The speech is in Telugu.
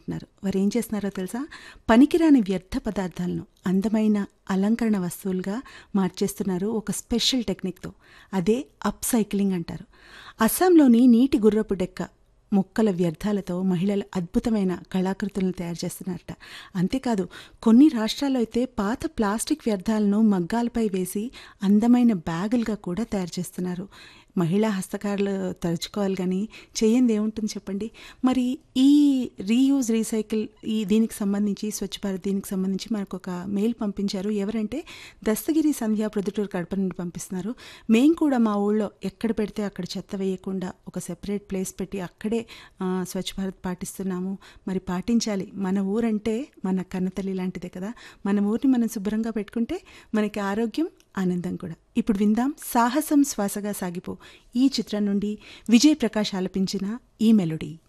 చేసుకుంటున్నారు వారు ఏం చేస్తున్నారో తెలుసా పనికిరాని వ్యర్థ పదార్థాలను అందమైన అలంకరణ వస్తువులుగా మార్చేస్తున్నారు ఒక స్పెషల్ టెక్నిక్తో అదే అప్ సైక్లింగ్ అంటారు అస్సాంలోని నీటి గుర్రపు డెక్క మొక్కల వ్యర్థాలతో మహిళలు అద్భుతమైన కళాకృతులను తయారు చేస్తున్నారట అంతేకాదు కొన్ని రాష్ట్రాల్లో అయితే పాత ప్లాస్టిక్ వ్యర్థాలను మగ్గాలపై వేసి అందమైన బ్యాగులుగా కూడా తయారు చేస్తున్నారు మహిళా హస్తకారులు తరుచుకోవాలి కానీ చేయంది ఏముంటుంది చెప్పండి మరి ఈ రీయూజ్ రీసైకిల్ ఈ దీనికి సంబంధించి స్వచ్ఛ భారత్ దీనికి సంబంధించి మనకు ఒక మెయిల్ పంపించారు ఎవరంటే దస్తగిరి సంధ్య ప్రొద్దుటూరు కడప నుండి పంపిస్తున్నారు మేం కూడా మా ఊళ్ళో ఎక్కడ పెడితే అక్కడ చెత్త వేయకుండా ఒక సెపరేట్ ప్లేస్ పెట్టి అక్కడే ఆ, స్వచ్ఛ భారత్ పాటిస్తున్నాము మరి పాటించాలి మన ఊరంటే మన కన్నతల్లి లాంటిదే కదా మన ఊరిని మనం శుభ్రంగా పెట్టుకుంటే మనకి ఆరోగ్యం ఆనందం కూడా ఇప్పుడు విందాం సాహసం శ్వాసగా సాగిపో ఈ చిత్రం నుండి విజయ్ ప్రకాష్ ఆలపించిన ఈ మెలోడీ